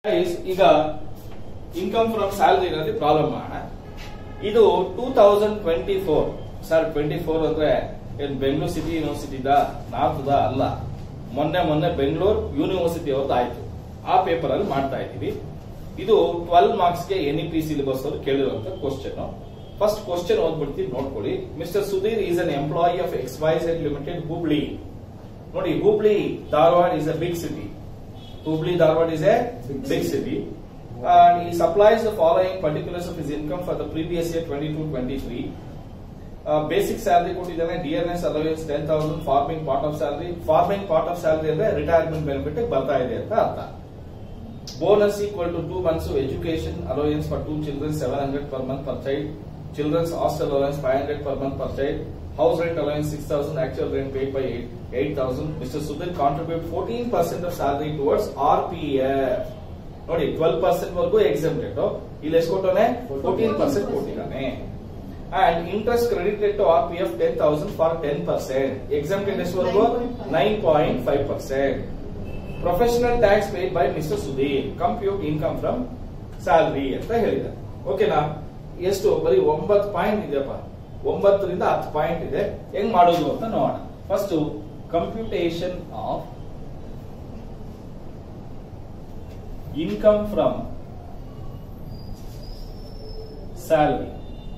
Guys, ಈಗ income from salary ನಲ್ಲಿ problem ಮಾಡೋಣ ಇದು two thousand twenty four sir twenty four ಅಂದ್ರೆ ಏನ್ ಬೆಂಗಳೂರು ಸಿಟಿ ಯೂನಿವರ್ಸಿಟಿದ ನಾರ್ತ್ದ ಅಲ್ಲ ಮೊನ್ನೆ ಮೊನ್ನೆ ಬೆಂಗಳೂರು ಯೂನಿವರ್ಸಿಟಿ ಅವ್ರದ್ದು ಆಯ್ತು ಆ ಪೇಪರ್ ಅಲ್ಲಿ ಮಾಡ್ತಾ ಇದ್ದೀವಿ ಇದು ಟ್ವೆಲ್ ಮಾರ್ಕ್ಸ್ ಗೆ ಎನ್ ಇ ಪಿ ಸಿಲೆಬಸ್ ಅವರು ಕೇಳಿರುವಂತ ಕ್ವಶನ್ ಫಸ್ಟ್ ಕ್ವಶನ್ ಓದ್ಬಿಡ್ತೀವಿ ನೋಡ್ಕೊಳ್ಳಿ mister Sudhir is an employee of X Y limited Hubli ನೋಡಿ Hubli Dharwad is a big city Hubli Dharwad is a big city. And he supplies the following particulars of his income for the previous year 22-23. Uh, basic salary ಕೊಟ್ಟಿದ್ದಾನೆ dearness allowance ten thousand forming part of salary forming part of salary ಅಂದ್ರೆ retirement benefit ಬರ್ತಾ ಇದೆ ಅಂತ ಅರ್ಥ bonus equal to two months education allowance for two children seven hundred per month per child children's hostel allowance five hundred per month per child house rent allowance six thousand actual rent paid by eight thousand mister Sudhir contribute fourteen percent of salary towards R P F ನೋಡಿ twelve percent ವರೆಗೂ exempted ಇಲ್ಲಿ ಎಷ್ಟು ಕೊಟ್ಟವನೆ fourteen percent ಕೊಟ್ಟಿದ್ದಾನೆ and interest credited to R P F ten thousand for ten percent exempted ಎಷ್ಟುವರೆಗೂ nine point five percent professional tax paid by mister Sudhir compute income from salary ಅಂತ ಹೇಳಿದ ಓಕೆನಾ ಎಷ್ಟು ಬರೀ ಒಂಬತ್ತು ಪಾಯಿಂಟ್ ಇದೆಯಪ್ಪ ಒಂಬತ್ತರಿಂದ ಹತ್ತು ಪಾಯಿಂಟ್ ಇದೆ ಹೆಂಗ್ ಮಾಡೋದು ಅಂತ ನೋಡೋಣ first computation of income from salary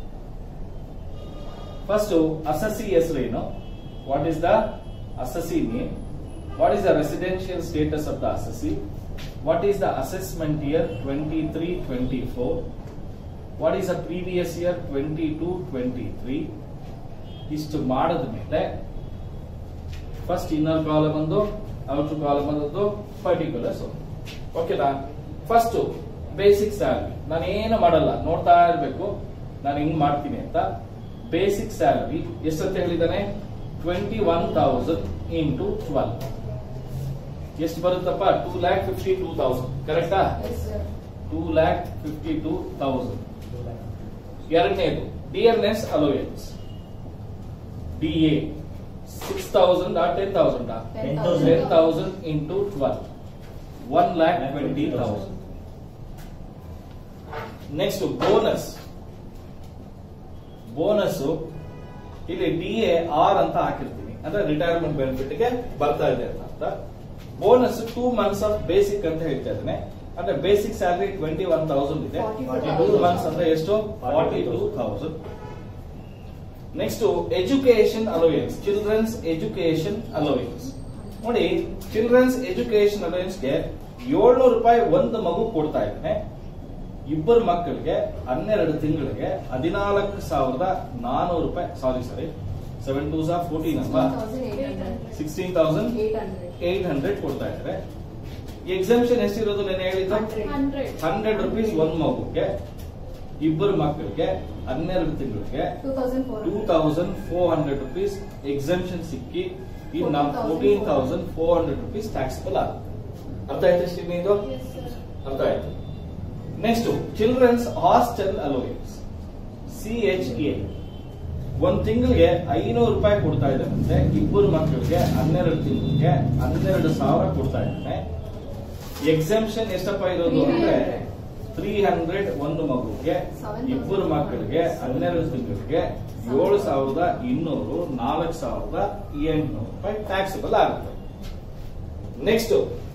first assessee ಹೆಸರೇನು what is the assessee name what is the residential status of the assessee what is the assessment year twenty three twenty four what is the previous year twenty two twenty three ಇಷ್ಟು ಮಾಡಿದ ಮೇಲೆ first inner column ಒಂದು outer column ಒಂದು particulars ಓಕೆನಾ first basic salary ನಾನು ಏನು ಮಾಡಲ್ಲ ನೋಡ್ತಾ ಇರಬೇಕು ನಾನು ಹಿಂಗ್ ಮಾಡ್ತೀನಿ ಅಂತ ಬೇಸಿಕ್ ಸ್ಯಾಲರಿ ಎಷ್ಟಂತ ಹೇಳಿದಾನೆ twenty one thousand into twelve ಎಷ್ಟು ಬರುತ್ತಪ್ಪ two lakh fifty two thousand ಕರೆಕ್ಟಾ two lakh fifty two thousand ಎರಡನೇದು dearness allowance D A six thousand ಆ ten thousand ten thousand into twelve one lakh twenty thousand next bonus bonus ಇಲ್ಲಿ D A R ಅಂತ ಹಾಕಿರ್ತೀನಿ ಅಂದ್ರೆ retirement benefit ಗೆ ಬರ್ತಾ ಇದೆ ಅಂತ ಅರ್ಥ bonus two months of basic ಅಂತ ಹೇಳ್ತಾ ಇದ್ದಾನೆ ಅಂದ್ರೆ basic salary twenty one thousand ಇದೆ ಟೂ ಮಂತ್ಸ್ ಅಂದ್ರೆ ಎಷ್ಟು forty two thousand next education allowance children's education allowance ನೋಡಿ ಚಿಲ್ಡ್ರನ್ಸ್ ಎಜುಕೇಶನ್ ಅಲೋಯನ್ಸ್ಗೆ ಏಳ್ನೂರು ರೂಪಾಯಿ ಒಂದು ಮಗು ಕೊಡ್ತಾ ಇದ್ದಾನೆ ಇಬ್ಬರು ಮಕ್ಕಳಿಗೆ ಹನ್ನೆರಡು ತಿಂಗಳಿಗೆ ಹದಿನಾಲ್ಕು ಸಾವಿರದ ನಾನೂರು ರೂಪಾಯಿ ಸಾರಿ ಸಾರಿ ಸೆವೆನ್ ಟೂ ಸಾ ಫೋರ್ಟೀನ್ ಅಲ್ವಾ ಸಿಕ್ಸ್ಟೀನ್ ತೌಸಂಡ್ ಏಟ್ ಹಂಡ್ರೆಡ್ ಕೊಡ್ತಾ ಇದ್ದಾರೆ ಎಕ್ಸಾಮಿಷನ್ ಎಷ್ಟಿರೋದು ನಾನು ಹೇಳಿದ್ದು ಹಂಡ್ರೆಡ್ ರುಪೀಸ್ ಒಂದ್ ಮಗುಗೆ ಇಬ್ಬರು ಮಕ್ಕಳಿಗೆ ಹನ್ನೆರಡು ತಿಂಗಳಿಗೆ two thousand four hundred rupees exemption ಸಿಕ್ಕಿ ಇನ್ನ fourteen thousand four hundred rupees taxable ಆಗುತ್ತೆ ಅರ್ಥ ಆಯ್ತು ಅಷ್ಟೇ ಇದು ಅರ್ಥ ಆಯ್ತು next children's hostel allowance C H A ಒಂದ್ ತಿಂಗಳಿಗೆ ಐನೂರು ರೂಪಾಯಿ ಕೊಡ್ತಾ ಇದ್ದಾನಂತೆ ಇಬ್ಬರು ಮಕ್ಕಳಿಗೆ ಹನ್ನೆರಡು ತಿಂಗಳಿಗೆ ಹನ್ನೆರಡು ಸಾವಿರ ಕೊಡ್ತಾ ಇದ್ದಾನೆ ಎಕ್ಸಾಮ್ಷನ್ ಎಷ್ಟಪ್ಪ ಇರೋದು ಅಂದ್ರೆ ತ್ರೀ ಹಂಡ್ರೆಡ್ ಒಂದು ಮಗುಗೆ ಇಬ್ಬರು ಮಕ್ಕಳಿಗೆ ಹನ್ನೆರಡು ತಿಂಗಳಿಗೆ ಏಳು ಸಾವಿರದ ಇನ್ನೂರು ನಾಲ್ಕು ಸಾವಿರದ ಎಂಟುನೂರು ರೂಪಾಯಿ ಟ್ಯಾಕ್ಸಬಲ್ ಆಗುತ್ತೆ ನೆಕ್ಸ್ಟ್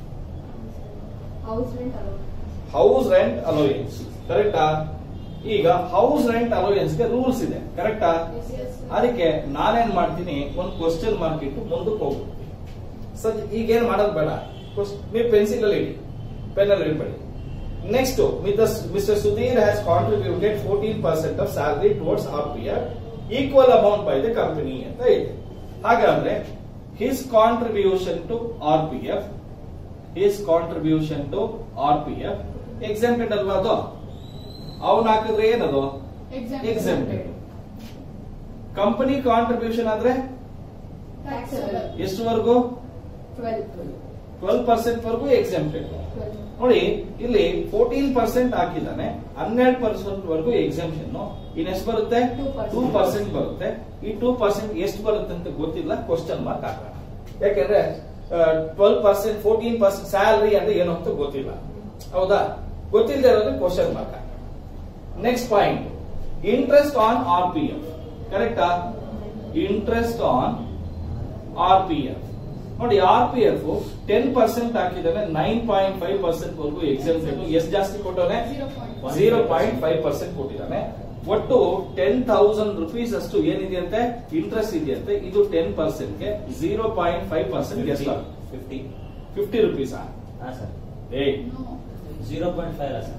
ಹೌಸ್ ರೆಂಟ್ ಅಲೋಯನ್ಸ್ ಕರೆಕ್ಟಾ ಈಗ ಹೌಸ್ ರೆಂಟ್ ಅಲೋಯನ್ಸ್ ಗೆ ರೂಲ್ಸ್ ಇದೆ ಕರೆಕ್ಟಾ ಅದಕ್ಕೆ ನಾನೇನ್ ಮಾಡ್ತೀನಿ ಒಂದು ಕ್ವಶನ್ ಮಾರ್ಕ್ ಇಟ್ಟು ಮುಂದಕ್ಕೆ ಹೋಗ್ಬಿಡ್ತೀನಿ ಸರ್ ಈಗ ಏನ್ ಮಾಡೋದು ಬೇಡ ನೀವು ಪೆನ್ಸಿಲ್ ಅಲ್ಲಿ ಇಡಿ ಪೆನ್ ಅಲ್ಲಿ ಇಡಬೇಡಿ next mister Sudhir has contributed fourteen percent of salary towards R P F equal amount by the company ಅಂತ ಇದೆ ಹಾಗಾದ್ರೆ his contribution to R P F his contribution to R P F exempted ಅಲ್ವಾ ಅದು ಅವನ್ ಹಾಕಿದ್ರೆ ಏನದು ಎಕ್ಸಾಮ್ಟೆಡ್ ಕಂಪನಿ ಕಾಂಟ್ರಿಬ್ಯೂಷನ್ ಆದ್ರೆ ಎಷ್ಟುವರೆಗೂ ಟ್ವೆಲ್ ಪರ್ಸೆಂಟ್ ವರೆಗೂ ಎಕ್ಸಾಮ್ಟೆಡ್ ನೋಡಿ ಇಲ್ಲಿ ಫೋರ್ಟೀನ್ ಪರ್ಸೆಂಟ್ ಹಾಕಿದ್ದಾನೆ ಹನ್ನೆರಡು ಪರ್ಸೆಂಟ್ ವರೆಗೂ ಎಕ್ಸಾಮ್ಷನ್ ಇನ್ ಎಷ್ಟು ಬರುತ್ತೆ ಟೂ ಪರ್ಸೆಂಟ್ ಬರುತ್ತೆ ಈ ಟೂ ಪರ್ಸೆಂಟ್ ಎಷ್ಟು ಬರುತ್ತೆ ಅಂತ ಗೊತ್ತಿಲ್ಲ ಕ್ವಶನ್ ಮಾರ್ಕ್ ಹಾಕೋಣ ಯಾಕೆಂದ್ರೆ twelve percent fourteen percent salary ಅಂದ್ರೆ ಏನು ಅಂತ ಗೊತ್ತಿಲ್ಲ ಹೌದಾ ಗೊತ್ತಿಲ್ಲದೆ ಇರೋದು question mark next point interest on R P F ಕರೆಕ್ಟಾ interest on R P F ನೋಡಿ R P F ten percent ಹಾಕಿದಾನೆ ನೈನ್ ಪಾಯಿಂಟ್ ಫೈವ್ ಪರ್ಸೆಂಟ್ ವರೆಗೂ ಎಕ್ಸಾಮ್ ಎಷ್ಟು ಜಾಸ್ತಿ ಕೊಟ್ಟವನೆ ಜೀರೋ ಪಾಯಿಂಟ್ ಫೈವ್ ಪರ್ಸೆಂಟ್ ಕೊಟ್ಟಿದ್ದಾನೆ ಒಟ್ಟು ಟೆನ್ ತೌಸಂಡ್ ರುಪೀಸ್ ಅಷ್ಟು ಏನಿದೆಯಂತೆ ಇಂಟ್ರೆಸ್ಟ್ ಇದೆಯಂತೆ ಇದು ಟೆನ್ ಪರ್ಸೆಂಟ್ ಗೆ ಜೀರೋ ಪಾಯಿಂಟ್ ಫೈವ್ ಪರ್ಸೆಂಟ್ ಎಷ್ಟು ಫಿಫ್ಟಿ ಫಿಫ್ಟಿ ರುಪೀಸ್ ಹಾ ಸರ್ ಏ ಜೀರೋ ಪಾಯಿಂಟ್ ಫೈವ್ ಅಲ್ಲ ಸರ್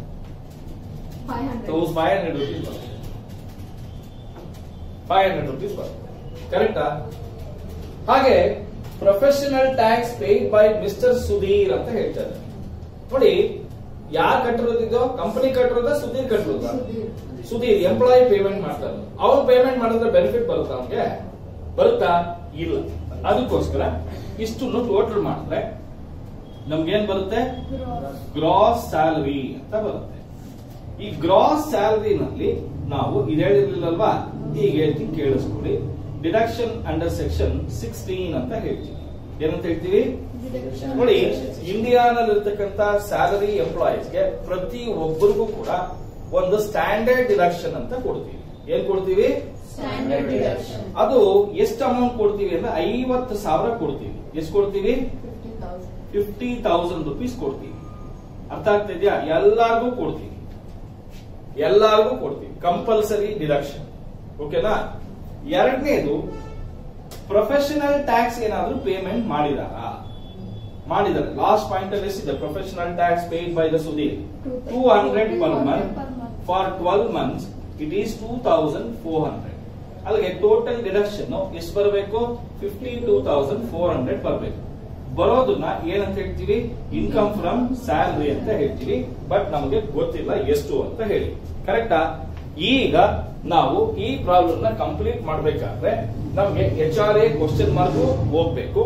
ಫೈವ್ ಹಂಡ್ರೆಡ್ ರುಪೀಸ್ ಬರುತ್ತೆ ಫೈವ್ ಹಂಡ್ರೆಡ್ ರುಪೀಸ್ ಬರುತ್ತೆ ಕರೆಕ್ಟಾ ಹಾಗೆ professional tax paid by mister Sudhir ಅಂತ ಹೇಳ್ತಾರೆ ನೋಡಿ ಯಾರು ಕಟ್ಟಿರೋದಿದೋ ಕಂಪನಿ ಕಟ್ಟಿರೋದ ಸುಧೀರ್ ಕಟ್ಟಿರೋದ ಸುಧೀರ್ ಎಂಪ್ಲಾಯಿ ಪೇಮೆಂಟ್ ಮಾಡ್ತಾರೆ ಅವ್ರು ಪೇಮೆಂಟ್ ಮಾಡಿದ್ರೆ ಬೆನಿಫಿಟ್ ಬರುತ್ತಾ ಅವ್ನಿಗೆ ಬರುತ್ತಾ ಇಲ್ಲ ಅದಕ್ಕೋಸ್ಕರ ಇಷ್ಟು ಟೋಟಲ್ ಮಾಡಿದ್ರೆ ನಮ್ಗೇನ್ ಬರುತ್ತೆ ಗ್ರಾಸ್ ಸ್ಯಾಲರಿ ಅಂತ ಬರುತ್ತೆ ಈ ಗ್ರಾಸ್ ಸ್ಯಾಲರಿನಲ್ಲಿ ನಾವು ಇದು ಹೇಳಿರ್ಲಿಲ್ಲಲ್ವಾ ಈಗ ಹೇಳ್ತೀನಿ ಕೇಳಿಸ್ಕೊಳ್ಳಿ ಡಿಡಕ್ಷನ್ ಅಂಡರ್ ಸೆಕ್ಷನ್ ಸಿಕ್ಸ್ಟೀನ್ ಅಂತ ಹೇಳ್ತೀವಿ ಏನಂತ ಹೇಳ್ತೀವಿ ನೋಡಿ ಇಂಡಿಯಾನಲ್ಲಿರ್ತಕ್ಕಂಥ ಸ್ಯಾಲರಿ ಎಂಪ್ಲಾಯೀಸ್ಗೆ ಪ್ರತಿ ಒಬ್ಬರಿಗೂ ಕೂಡ ಒಂದು ಸ್ಟ್ಯಾಂಡರ್ಡ್ ಡಿಡಕ್ಷನ್ ಅಂತ ಕೊಡ್ತೀವಿ ಏನ್ ಕೊಡ್ತೀವಿ ಸ್ಟ್ಯಾಂಡರ್ಡ್ ಡಿಡಕ್ಷನ್ ಅದು ಎಷ್ಟು ಅಮೌಂಟ್ ಕೊಡ್ತೀವಿ ಅಂದ್ರೆ ಐವತ್ತು ಸಾವಿರ ಕೊಡ್ತೀವಿ ಎಷ್ಟು ಕೊಡ್ತೀವಿ fifty thousand fifty thousand rupees ಕೊಡ್ತೀವಿ ಅರ್ಥ ಆಗ್ತಾ ಇದೆಯಾ ಎಲ್ಲಾರ್ಗೂ ಕೊಡ್ತೀವಿ ಎಲ್ಲಾರ್ಗೂ ಕೊಡ್ತೀವಿ ಕಂಪಲ್ಸರಿ ಡಿಡಕ್ಷನ್ ಓಕೆನಾ ಎರಡನೇದು ಪ್ರೊಫೆಷನಲ್ ಟ್ಯಾಕ್ಸ್ ಏನಾದ್ರೂ ಪೇಮೆಂಟ್ ಮಾಡಿದಾರಾ ಮಾಡಿದ್ದಾರೆ ಲಾಸ್ಟ್ ಪಾಯಿಂಟ್ ಅಲ್ಲಿ ಎಷ್ಟಿದೆ professional tax paid by the Sudhir two hundred per month for twelve months it is two thousand four hundred ಅಲ್ಲಿಗೆ ಟೋಟಲ್ ಡಿಡಕ್ಷನ್ ಎಷ್ಟು ಬರಬೇಕು fifty two thousand four hundred ಬರಬೇಕು ಬರೋದನ್ನ ಏನಂತ ಹೇಳ್ತೀವಿ ಇನ್ಕಮ್ ಫ್ರಮ್ ಸ್ಯಾಲರಿ ಅಂತ ಹೇಳ್ತೀವಿ ಬಟ್ ನಮಗೆ ಗೊತ್ತಿಲ್ಲ ಎಷ್ಟು ಅಂತ ಹೇಳಿ ಕರೆಕ್ಟಾ ಈಗ ನಾವು ಈ ಪ್ರಾಬ್ಲಮ್ ನ ಕಂಪ್ಲೀಟ್ ಮಾಡಬೇಕಾದ್ರೆ ನಮಗೆ H R A question mark ಹೋಗ್ಬೇಕು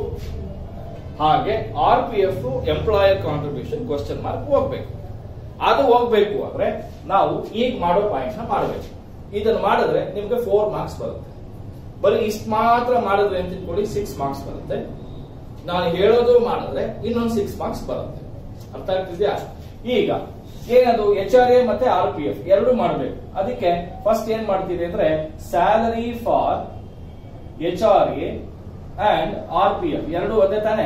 ಹಾಗೆ R P F employer contribution question mark ಹೋಗ್ಬೇಕು ಅದು ಹೋಗ್ಬೇಕು ಅಂದ್ರೆ ನಾವು ಈಗ ಮಾಡೋ ಪಾಯಿಂಟ್ ನ ಮಾಡಬೇಕು ಇದನ್ನ ಮಾಡಿದ್ರೆ ನಿಮ್ಗೆ ಫೋರ್ ಮಾರ್ಕ್ಸ್ ಬರುತ್ತೆ ಬರೀ ಇಷ್ಟು ಮಾತ್ರ ಮಾಡಿದ್ರೆ ಅಂತ ತಿಳ್ಕೊಳ್ಳಿ ಸಿಕ್ಸ್ ಮಾರ್ಕ್ಸ್ ಬರುತ್ತೆ ನಾನು ಹೇಳೋದು ಮಾಡಿದ್ರೆ ಇನ್ನೊಂದು ಸಿಕ್ಸ್ ಮಾರ್ಕ್ಸ್ ಬರುತ್ತೆ ಅರ್ಥ ಆಗ್ತಿದ್ಯಾ ಈಗ ಏನದು ಎಚ್ ಆರ್ ಎ ಮತ್ತೆ ಆರ್ ಪಿ ಎಫ್ ಎರಡು ಮಾಡಬೇಕು ಅದಕ್ಕೆ ಫಸ್ಟ್ ಏನ್ ಮಾಡ್ತೀವಿ ಅಂದ್ರೆ salary for H R A and R P F ಎರಡು ಒಂದೇ ತಾನೆ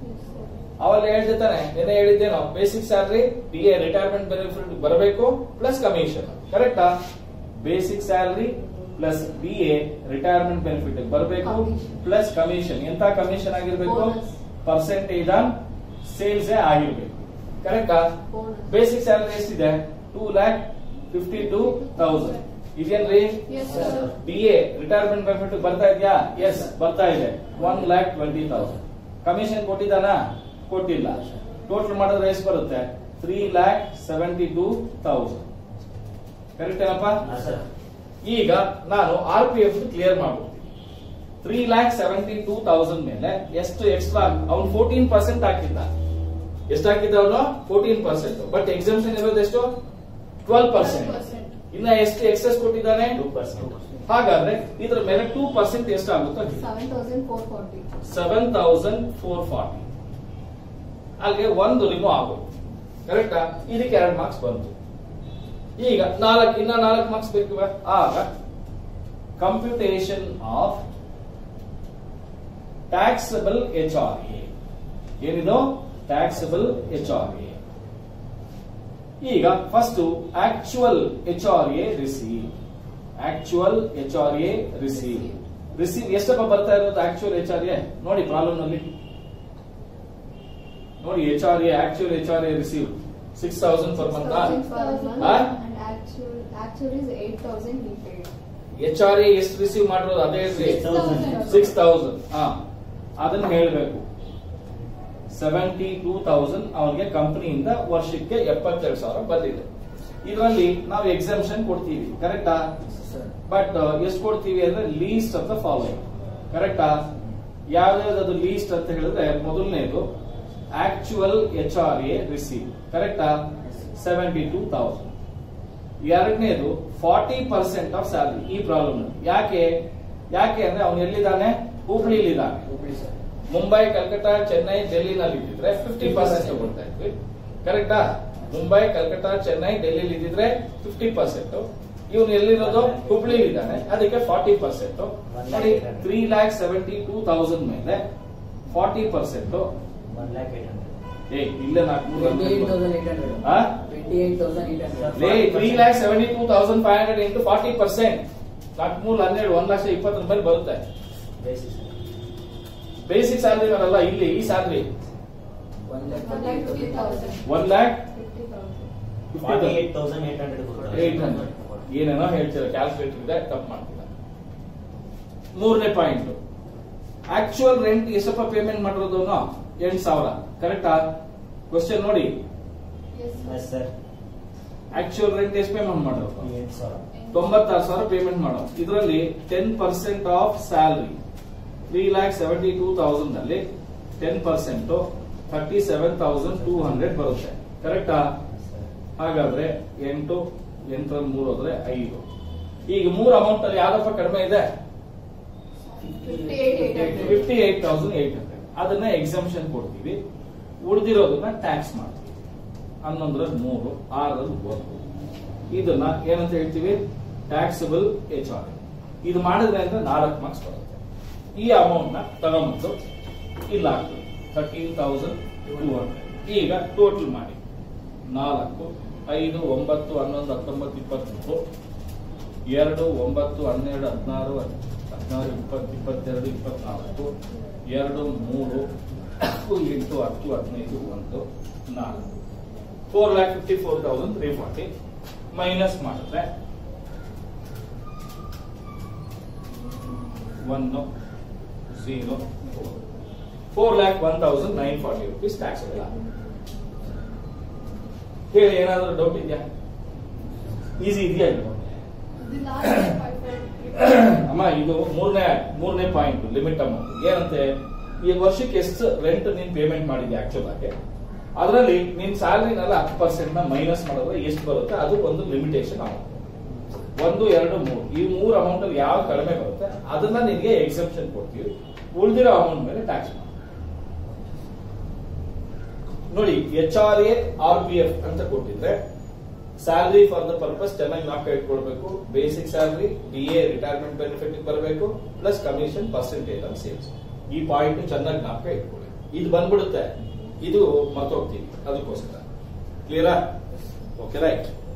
ಅವಾಗ ಹೇಳ್ದೆ ತಾನೆ ನಿನ್ನೆ ಹೇಳಿದ್ದೇನೋ basic salary D A retirement benefit ಬರಬೇಕು ಪ್ಲಸ್ ಕಮಿಷನ್ ಕರೆಕ್ಟಾ basic salary plus B A retirement benefit ಬರಬೇಕು Commission. ಪ್ಲಸ್ ಕಮಿಷನ್ ಎಂತ ಕಮಿಷನ್ ಆಗಿರ್ಬೇಕು Bonus. ಪರ್ಸೆಂಟೇಜ್ ಆನ್ ಸೇಲ್ಸ್ ಆಗಿರ್ಬೇಕು ಕರೆಕ್ಟಾ Bonus. ಬೇಸಿಕ್ ಸ್ಯಾಲರಿ ಎಷ್ಟಿದೆ two lakh fifty two thousand ಇದೇನ್ರಿ Yes, sir. B A retirement benefit ಬರ್ತಾ ಇದೆಯಾ ಎಸ್ ಬರ್ತಾ ಇದೆ one lakh twenty thousand commission ಕೊಟ್ಟಿದ್ದಾನಾ ಕೊಟ್ಟಿಲ್ಲ ಟೋಟಲ್ ಮಾಡಿದ್ರೆ ಎಷ್ಟು ಬರುತ್ತೆ three lakh seventy two thousand correct ಏನಪ್ಪ ಹಾ ಸರ್ ಈಗ ನಾನು ಆರ್ ಪಿ ಎಫ್ ಕ್ಲಿಯರ್ ಮಾಡ್ಬಿಡ್ತೀನಿ three lakh seventy two thousand ಮೇಲೆ ಎಷ್ಟು ಎಕ್ಸ್ಟ್ರಾ ಅವ್ನು ಫೋರ್ಟೀನ್ ಪರ್ಸೆಂಟ್ ಹಾಕಿದ್ದ ಎಷ್ಟು ಹಾಕಿದ್ದ ಅವನು ಫೋರ್ಟೀನ್ ಪರ್ಸೆಂಟ್ ಬಟ್ ಎಕ್ಸಾಮ್ಷನ್ ಇರೋದು ಎಷ್ಟು ಟ್ವೆಲ್ ಪರ್ಸೆಂಟ್ 12%. ಇನ್ನ ಎಷ್ಟು ಎಕ್ಸೆಸ್ ಕೊಟ್ಟಿದ್ದಾನೆ ಟೂ ಪರ್ಸೆಂಟ್ ಹಾಗಾದ್ರೆ ಇದ್ರ ಮೇಲೆ ಟೂ ಪರ್ಸೆಂಟ್ ಎಷ್ಟಾಗುತ್ತೋ seven thousand four forty seven thousand four forty ಅಲ್ಲಿಗೆ ಒಂದು ರಿಮೂವ್ ಆಗೋದು ಕರೆಕ್ಟಾ ಇದಕ್ಕೆ ಎರಡು ಮಾರ್ಕ್ಸ್ ಬಂತು ಈಗ ನಾಲ್ಕು ಇನ್ನ ನಾಲ್ಕು ಮಾರ್ಕ್ಸ್ ಬೇಕು ಆಗ computation of taxable H R A ಏನಿದು ಟ್ಯಾಕ್ಸಬಲ್ ಎಚ್ ಆರ್ ಎ ಈಗ first actual H R A receive actual H R A receive receive ಎಷ್ಟಪ್ಪ ಬರ್ತಾ ಇರೋದು ಆಕ್ಚುಯಲ್ ಎಚ್ ಆರ್ ಎ ನೋಡಿ ಪ್ರಾಬ್ಲಮ್ ನಲ್ಲಿ ನೋಡಿ H R A actual H R A receive six thousand per month and Huh? actual actual is eight thousand he paid. H R A ಎಷ್ಟು receive ಮಾಡಿರೋದು ಅದೇ ಹೇಳ್ರಿ Six thousand. ಸಿಕ್ಸ್ ತೌಸಂಡ್ ಹಾ ಅದನ್ನ ಹೇಳ್ಬೇಕು ಸೆವೆಂಟಿ ಟೂ ತೌಸಂಡ್ ಅವನಿಗೆ ಕಂಪನಿಯಿಂದ ವರ್ಷಕ್ಕೆ ಎಪ್ಪತ್ತೆರಡು ಸಾವಿರ ಬಂದಿದೆ ಇದರಲ್ಲಿ ನಾವು ಎಕ್ಸಾಮ್ಷನ್ ಕೊಡ್ತೀವಿ ಕರೆಕ್ಟಾ ಸರ್ ಬಟ್ ಎಷ್ಟು ಕೊಡ್ತೀವಿ ಅಂದ್ರೆ ಲೀಸ್ಟ್ ಆಫ್ ದ ಫಾಲೋಯಿಂಗ್ ಕರೆಕ್ಟಾ ಯಾವ್ದಾದ್ರು ಲೀಸ್ಟ್ ಅಂತ ಹೇಳಿದ್ರೆ ಮೊದಲನೇದು actual H R A receive ಕರೆಕ್ಟಾ ಸೆವೆಂಟಿ ಟೂ ತೌಸಂಡ್ ಎರಡನೇದು ಫಾರ್ಟಿ ಪರ್ಸೆಂಟ್ ಆಫ್ ಸ್ಯಾಲರಿ ಈ ಪ್ರಾಬ್ಲಮ್ ಯಾಕೆ ಯಾಕೆ ಅಂದ್ರೆ ಅವನು ಎಲ್ಲಿದ್ದಾನೆ ಹುಬ್ಳಿಲಿದ್ದಾನೆ ಹುಬ್ಳಿ ಸರ್ ಮುಂಬೈ ಕಲ್ಕತ್ತಾ ಚೆನ್ನೈ ಡೆಲ್ಲಿನಲ್ಲಿ ಇದ್ದಿದ್ರೆ ಫಿಫ್ಟಿ ಪರ್ಸೆಂಟ್ ತಗೊಳ್ತಾ ಇದ್ವಿ ಕರೆಕ್ಟಾ ಮುಂಬೈ ಕಲ್ಕತ್ತಾ ಚೆನ್ನೈ ಡೆಲ್ಲಿಲಿ ಇದ್ದಿದ್ರೆ ಫಿಫ್ಟಿ ಪರ್ಸೆಂಟ್ ಇವನು ಎಲ್ಲಿರೋದು ಹುಬ್ಳಿ ಇದ್ದಾನೆ ಅದಕ್ಕೆ ಫಾರ್ಟಿ ಪರ್ಸೆಂಟ್ ನೋಡಿ three lakh seventy two thousand ಮೇಲೆ forty percent one lakh eight hundred ಏ ಇಲ್ಲ ನಾಲ್ಕು twenty eight thousand eight hundred ಆ? Twenty eight thousand eight hundred ಲೇ three lakh seventy two thousand five hundred into forty percent ನಾಲ್ಕು ಮೂರು ಹನ್ನೆರಡು ಒಂದ್ ಲಕ್ಷ ಇಪ್ಪತ್ತರ ಮೇಲೆ ಬರುತ್ತೆ ಬೇಸಿಸ್ ಬೇಸಿಕ್ ಸ್ಯಾಲರಿ ಬರಲ್ಲ ಇಲ್ಲಿ ಈ salary one lakh One lakh fifty thousand. One lakh Fifty thousand. Forty eight thousand eight hundred eight hundred ಏನೇನೋ ಹೇಳ್ತೀರ ಕ್ಯಾಲ್ಕುಲೇಟರ್ ಇದೆ ತಪ್ಪು ಮಾಡ್ತೀರ ಮೂರನೇ ಪಾಯಿಂಟ್ ಆಕ್ಚುಯಲ್ ರೆಂಟ್ ಎಷ್ಟಪ್ಪ ಪೇಮೆಂಟ್ ಮಾಡಿರೋದು ಎಂಟು ಸಾವಿರ ಕರೆಕ್ಟಾ ಕ್ವಶನ್ ನೋಡಿ Yes, sir. Yes sir actual rent ಎಷ್ಟು ಪೇಮೆಂಟ್ ಮಾಡೋದು ಎಂಟು ಸಾವಿರ ತೊಂಬತ್ತಾರು ಸಾವಿರ ಪೇಮೆಂಟ್ ಮಾಡೋ ಇದರಲ್ಲಿ ten percent of salary three lakh seventy two thousand ಅಲ್ಲಿ ten percent thirty seven thousand two hundred ಬರುತ್ತೆ ಕರೆಕ್ಟಾ ಹಾಗಾದ್ರೆ ಎಂಟು ಎಂಟರಲ್ಲಿ ಮೂರು ಹೋದ್ರೆ ಐದು ಈಗ ಮೂರು ಅಮೌಂಟ್ ಅಲ್ಲಿ ಯಾವ್ದಪ್ಪ ಕಡಿಮೆ ಇದೆ Fifty-eight, eight hundred. Fifty eight thousand eight hundred ಅದನ್ನ ಎಕ್ಸಂಪ್ಷನ್ ಕೊಡ್ತೀವಿ ಉಳಿದಿರೋದನ್ನ ಟ್ಯಾಕ್ಸ್ ಮಾಡ್ತೀವಿ ಹನ್ನೊಂದರಲ್ಲಿ ಮೂರು ಆರರಲ್ಲಿ ಒಂದು ಇದನ್ನ ಏನಂತ ಹೇಳ್ತೀವಿ ಟ್ಯಾಕ್ಸಬಲ್ ಎಚ್ ಆರ್ ಇದು ಮಾಡಿದ್ರೆ ಅಂದ್ರೆ ನಾಲ್ಕು ಮಾರ್ಕ್ಸ್ ಬರುತ್ತೆ ಈ ಅಮೌಂಟ್ ನ ತಗೊಂಬಂದು ಇಲ್ಲ ಹಾಕ್ತೀವಿ ಥರ್ಟೀನ್ ತೌಸಂಡ್ ಟೂ ಹಂಡ್ರೆಡ್ ಈಗ ಟೋಟಲ್ ಮಾಡಿ ನಾಲ್ಕು ಐದು ಒಂಬತ್ತು ಹನ್ನೊಂದು ಹತ್ತೊಂಬತ್ತು ಇಪ್ಪತ್ಮೂರು ಎರಡು ಒಂಬತ್ತು ಹನ್ನೆರಡು ಹದಿನಾರು ಹದಿನಾರು ಇಪ್ಪತ್ತು ಇಪ್ಪತ್ತೆರಡು ಇಪ್ಪತ್ನಾಲ್ಕು ಎರಡು ಮೂರು ಎಂಟು ಹತ್ತು ಹದಿನೈದು ಒಂದು ನಾಲ್ಕು four lakh fifty four thousand three forty minus ಮಾಡಿದ್ರೆ one zero four four lakh one thousand nine forty rupees tax ಇಲ್ಲ ಹೇಳಿ ಏನಾದರೂ ಡೌಟ್ ಇದೆಯಾ ಈಸಿ ಇದೆಯಾ ಇದು The last five hundred. ಅಮ್ಮ ಇದು ಮೂರನೇ ಮೂರನೇ ಪಾಯಿಂಟ್ ಲಿಮಿಟ್ ಅಮೌಂಟ್ ಏನಂತೆ ಈ ವರ್ಷಕ್ಕೆ ಎಷ್ಟು ರೆಂಟ್ ನೀನ್ ಪೇಮೆಂಟ್ ಮಾಡಿದ್ಯಾ ಆಕ್ಚುಲ್ ಆಗಿ ಅದರಲ್ಲಿ ನಿನ್ ಸ್ಯಾಲರಿನೆಲ್ಲ ಹತ್ತು ಪರ್ಸೆಂಟ್ ನ ಮೈನಸ್ ಮಾಡಿದ್ರೆ ಎಷ್ಟು ಬರುತ್ತೆ ಅದು ಒಂದು ಲಿಮಿಟೇಷನ್ ಅಮೌಂಟ್ ಒಂದು ಎರಡು ಮೂರು ಈ ಮೂರು ಅಮೌಂಟ್ ಅಲ್ಲಿ ಯಾವ ಕಡಿಮೆ ಬರುತ್ತೆ ಅದನ್ನ ನಿನ್ಗೆ ಎಕ್ಸೆಪ್ಷನ್ ಕೊಡ್ತೀವಿ ಉಳಿದಿರೋ ಅಮೌಂಟ್ ಮೇಲೆ ಟ್ಯಾಕ್ಸ್ ಮಾಡಿ ನೋಡಿ H R A R P F ಅಂತ ಕೊಟ್ಟಿದ್ರೆ ಸ್ಯಾಲರಿ ಫಾರ್ ದ ಪರ್ಪಸ್ ಚೆನ್ನಾಗಿ ಜ್ಞಾಪಕ ಇಟ್ಕೊಳ್ಬೇಕು basic salary D A retirement benefit ಬರಬೇಕು plus commission percentage on sales ಈ ಪಾಯಿಂಟ್ ಚೆನ್ನಾಗಿ ಜ್ಞಾಪಕ ಇಟ್ಕೊಳ್ಳಿ ಇದು ಬಂದ್ಬಿಡುತ್ತೆ ಇದು ಮತ್ತೋಗ್ತೀವಿ ಅದಕ್ಕೋಸ್ಕರ ಕ್ಲಿಯರಾ ಓಕೆ ರೈಟ್